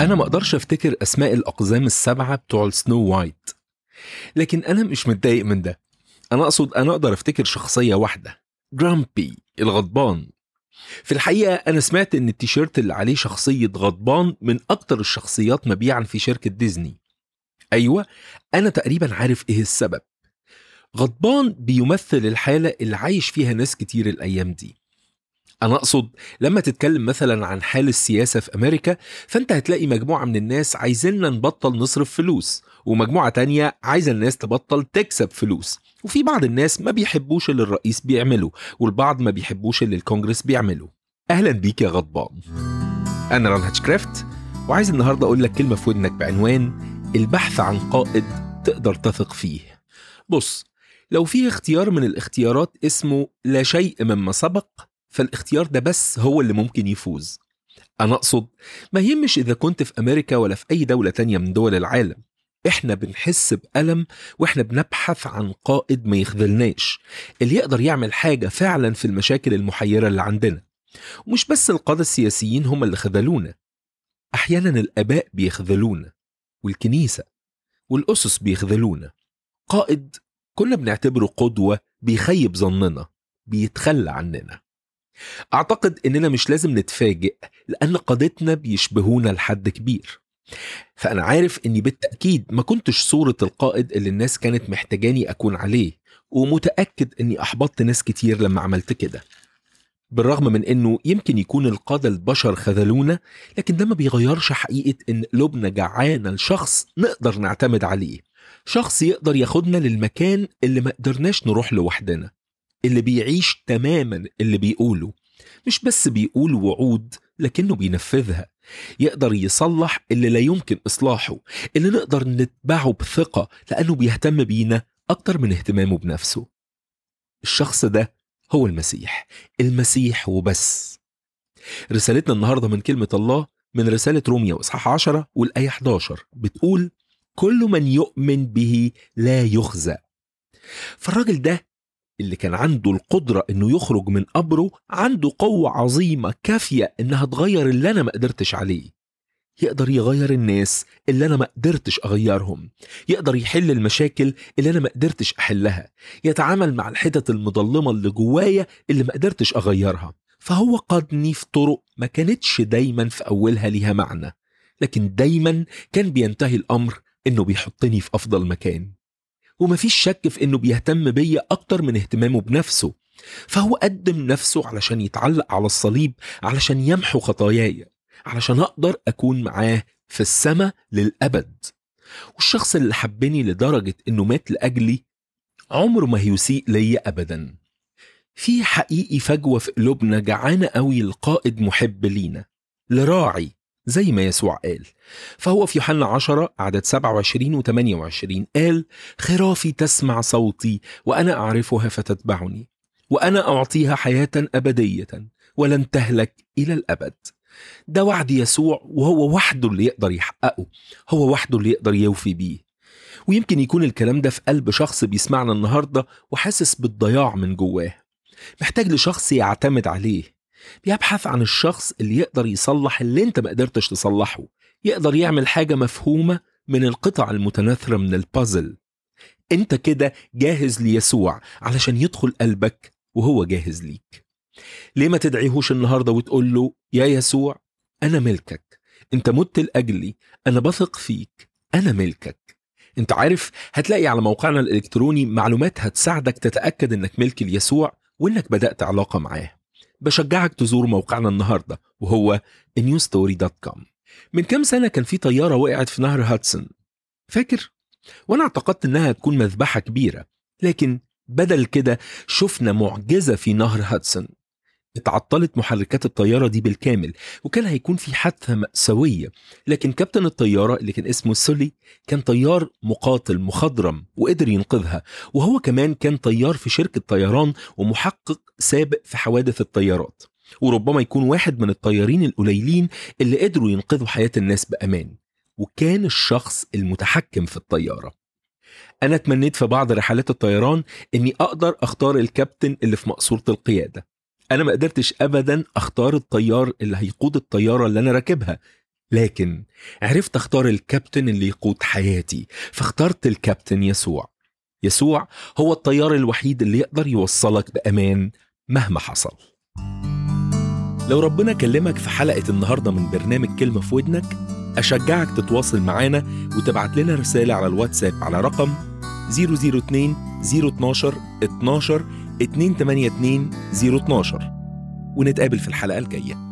أنا ما أقدرش أفتكر أسماء الأقزام السبعة بتوع السنو وايت لكن أنا مش متضايق من ده أنا أقصد أنا أقدر أفتكر شخصية واحدة جرامبي الغضبان في الحقيقة أنا سمعت إن التيشيرت اللي عليه شخصية غضبان من أكتر الشخصيات مبيعا في شركة ديزني أيوة أنا تقريبا عارف إيه السبب غضبان بيمثل الحالة اللي عايش فيها ناس كتير الأيام دي أنا أقصد لما تتكلم مثلا عن حال السياسة في أمريكا فأنت هتلاقي مجموعة من الناس عايزيننا نبطل نصرف فلوس ومجموعة تانية عايزة الناس تبطل تكسب فلوس وفي بعض الناس ما بيحبوش اللي الرئيس بيعمله والبعض ما بيحبوش اللي الكونجرس بيعمله أهلا بيك يا غضبان أنا ران هاتشكرافت وعايز النهاردة أقول لك كلمة في ودنك بعنوان البحث عن قائد تقدر تثق فيه بص لو في اختيار من الاختيارات اسمه لا شيء مما سبق فالاختيار ده بس هو اللي ممكن يفوز أنا أقصد ما يهمش إذا كنت في أمريكا ولا في أي دولة تانية من دول العالم إحنا بنحس بألم وإحنا بنبحث عن قائد ما يخذلناش اللي يقدر يعمل حاجة فعلا في المشاكل المحيرة اللي عندنا ومش بس القادة السياسيين هم اللي خذلونا أحيانا الآباء بيخذلونا والكنيسة والأسس بيخذلونا قائد كنا بنعتبره قدوة بيخيب ظننا بيتخلى عننا أعتقد إننا مش لازم نتفاجئ لأن قادتنا بيشبهونا لحد كبير فأنا عارف إني بالتأكيد ما كنتش صورة القائد اللي الناس كانت محتاجاني أكون عليه ومتأكد إني أحبطت ناس كتير لما عملت كده بالرغم من إنه يمكن يكون القادة البشر خذلونا لكن ده ما بيغيرش حقيقة إن قلوبنا جعانة لشخص نقدر نعتمد عليه شخص يقدر ياخدنا للمكان اللي ما قدرناش نروح لوحدنا اللي بيعيش تماما اللي بيقوله مش بس بيقول وعود لكنه بينفذها يقدر يصلح اللي لا يمكن إصلاحه اللي نقدر نتبعه بثقة لأنه بيهتم بينا أكتر من اهتمامه بنفسه الشخص ده هو المسيح المسيح وبس رسالتنا النهاردة من كلمة الله من رسالة روميا وإصحاح 10 والآية 11 بتقول كل من يؤمن به لا يخزى فالراجل ده اللي كان عنده القدرة انه يخرج من قبره عنده قوة عظيمة كافية انها تغير اللي انا ما قدرتش عليه يقدر يغير الناس اللي انا ما قدرتش اغيرهم يقدر يحل المشاكل اللي انا ما قدرتش احلها يتعامل مع الحتت المظلمة اللي جوايا اللي ما قدرتش اغيرها فهو قادني في طرق ما كانتش دايما في اولها ليها معنى لكن دايما كان بينتهي الامر انه بيحطني في افضل مكان ومفيش شك في انه بيهتم بيا اكتر من اهتمامه بنفسه فهو قدم نفسه علشان يتعلق على الصليب علشان يمحو خطاياي علشان اقدر اكون معاه في السماء للابد والشخص اللي حبني لدرجه انه مات لاجلي عمره ما هيسيء ليا ابدا في حقيقي فجوه في قلوبنا جعانه قوي لقائد محب لينا لراعي زي ما يسوع قال فهو في يوحنا 10 عدد 27 و 28 قال خرافي تسمع صوتي وأنا أعرفها فتتبعني وأنا أعطيها حياة أبدية ولن تهلك إلى الأبد ده وعد يسوع وهو وحده اللي يقدر يحققه هو وحده اللي يقدر يوفي بيه ويمكن يكون الكلام ده في قلب شخص بيسمعنا النهاردة وحاسس بالضياع من جواه محتاج لشخص يعتمد عليه بيبحث عن الشخص اللي يقدر يصلح اللي انت ما قدرتش تصلحه يقدر يعمل حاجة مفهومة من القطع المتناثرة من البازل انت كده جاهز ليسوع علشان يدخل قلبك وهو جاهز ليك ليه ما تدعيهوش النهاردة وتقول له يا يسوع أنا ملكك أنت مت لأجلي أنا بثق فيك أنا ملكك أنت عارف هتلاقي على موقعنا الإلكتروني معلومات هتساعدك تتأكد أنك ملك ليسوع وأنك بدأت علاقة معاه بشجعك تزور موقعنا النهاردة وهو newstory.com من كام سنة كان في طيارة وقعت في نهر هاتسون فاكر؟ وأنا اعتقدت إنها هتكون مذبحة كبيرة لكن بدل كده شفنا معجزة في نهر هاتسون اتعطلت محركات الطيارة دي بالكامل وكان هيكون في حادثة مأساوية لكن كابتن الطيارة اللي كان اسمه سولي كان طيار مقاتل مخضرم وقدر ينقذها وهو كمان كان طيار في شركة طيران ومحقق سابق في حوادث الطيارات وربما يكون واحد من الطيارين القليلين اللي قدروا ينقذوا حياة الناس بأمان وكان الشخص المتحكم في الطيارة أنا تمنيت في بعض رحلات الطيران إني أقدر أختار الكابتن اللي في مقصورة القيادة أنا ما قدرتش أبدا أختار الطيار اللي هيقود الطيارة اللي أنا راكبها لكن عرفت اختار الكابتن اللي يقود حياتي فاخترت الكابتن يسوع يسوع هو الطيار الوحيد اللي يقدر يوصلك بأمان مهما حصل لو ربنا كلمك في حلقة النهاردة من برنامج كلمة في ودنك أشجعك تتواصل معانا وتبعت لنا رسالة على الواتساب على رقم 002 012 12 282 012 ونتقابل في الحلقة الجاية